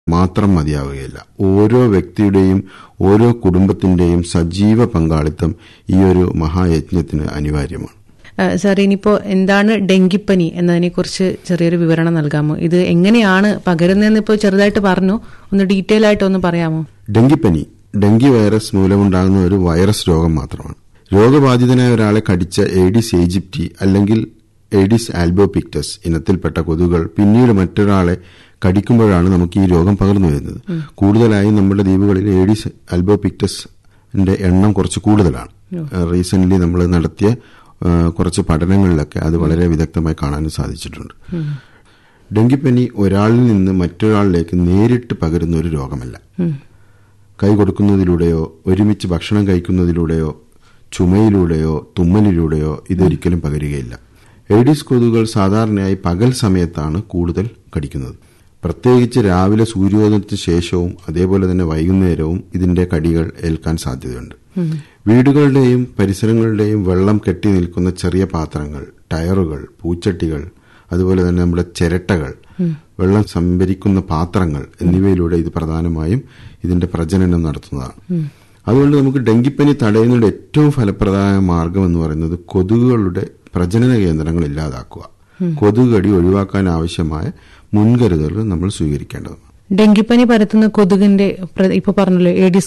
മാത്രം മതിയാവുകയില്ല ഓരോ വ്യക്തിയുടെയും ഓരോ കുടുംബത്തിന്റെയും സജീവ പങ്കാളിത്തം ഈ ഒരു മഹായജ്ഞത്തിന് അനിവാര്യമാണ് ആ, സാർ ഇനിയിപ്പോ എന്താണ് ഡെങ്കിപ്പനി എന്നതിനെക്കുറിച്ച് ചെറിയൊരു വിവരണം നൽകാമോ ഇത് എങ്ങനെയാണ് പകരുന്നതെന്ന് ഇപ്പോൾ ചെറുതായിട്ട് പറഞ്ഞു ഒന്ന് ഡീറ്റെയിൽ ആയിട്ട് ഒന്ന് പറയാമോ ഡെങ്കിപ്പനി ഡെങ്കി വൈറസ് മൂലമുണ്ടാകുന്ന ഒരു വൈറസ് രോഗം മാത്രമാണ് രോഗബാധിതനായ ഒരാളെ കടിച്ച ഏഡിസ് ഈജിപ്റ്റി അല്ലെങ്കിൽ ഏഡിസ് ആൽബോപിക്ടസ് ഇനത്തിൽപ്പെട്ട കൊതുകുകൾ പിന്നീട് മറ്റൊരാളെ കടിക്കുമ്പോഴാണ് നമുക്ക് ഈ രോഗം പകർന്നു വരുന്നത് കൂടുതലായും നമ്മുടെ ദ്വീപുകളിൽ ഏഡിസ് ആൽബോപിക്ടസിന്റെ എണ്ണം കുറച്ച് കൂടുതലാണ് റീസെന്റ് നമ്മൾ നടത്തിയ ആ, കുറച്ച് പഠനങ്ങളിലൊക്കെ അത് വളരെ വിദഗ്ധമായി കാണാനും സാധിച്ചിട്ടുണ്ട് ഡെങ്കിപ്പനി ഒരാളിൽ നിന്ന് മറ്റൊരാളിലേക്ക് നേരിട്ട് പകരുന്ന ഒരു രോഗമല്ല കൈ കൊടുക്കുന്നതിലൂടെയോ ഒരുമിച്ച് ഭക്ഷണം കഴിക്കുന്നതിലൂടെയോ ചുമയിലൂടെയോ തുമ്മലിലൂടെയോ ഇതൊരിക്കലും പകരുകയില്ല എയ്ഡിസ് കൊതുകുകൾ സാധാരണയായി പകൽ സമയത്താണ് കൂടുതൽ കടിക്കുന്നത് പ്രത്യേകിച്ച് രാവിലെ സൂര്യോദയത്തിന് ശേഷവും അതേപോലെ തന്നെ വൈകുന്നേരവും ഇതിന്റെ കടികൾ ഏൽക്കാൻ സാധ്യതയുണ്ട് വീടുകളുടെയും പരിസരങ്ങളുടെയും വെള്ളം കെട്ടി നിൽക്കുന്ന ചെറിയ പാത്രങ്ങൾ ടയറുകൾ പൂച്ചട്ടികൾ അതുപോലെ തന്നെ നമ്മുടെ ചിരട്ടകൾ വെള്ളം സംഭരിക്കുന്ന പാത്രങ്ങൾ എന്നിവയിലൂടെ ഇത് പ്രധാനമായും ഇതിന്റെ പ്രജനനം നടത്തുന്നതാണ് അതുകൊണ്ട് നമുക്ക് ഡെങ്കിപ്പനി തടയുന്നതിന്റെ ഏറ്റവും ഫലപ്രദമായ മാർഗം എന്ന് പറയുന്നത് കൊതുകുകളുടെ പ്രജനന കേന്ദ്രങ്ങൾ ഇല്ലാതാക്കുക കൊതുക് കടി ഒഴിവാക്കാൻ ആവശ്യമായ മുൻകരുതലുകൾ നമ്മൾ സ്വീകരിക്കേണ്ടതാണ് ഡെങ്കിപ്പനി പരത്തുന്ന കൊതുകിന്റെ പ്ര- ഇപ്പൊ പറഞ്ഞല്ലോ ഏഡിസ്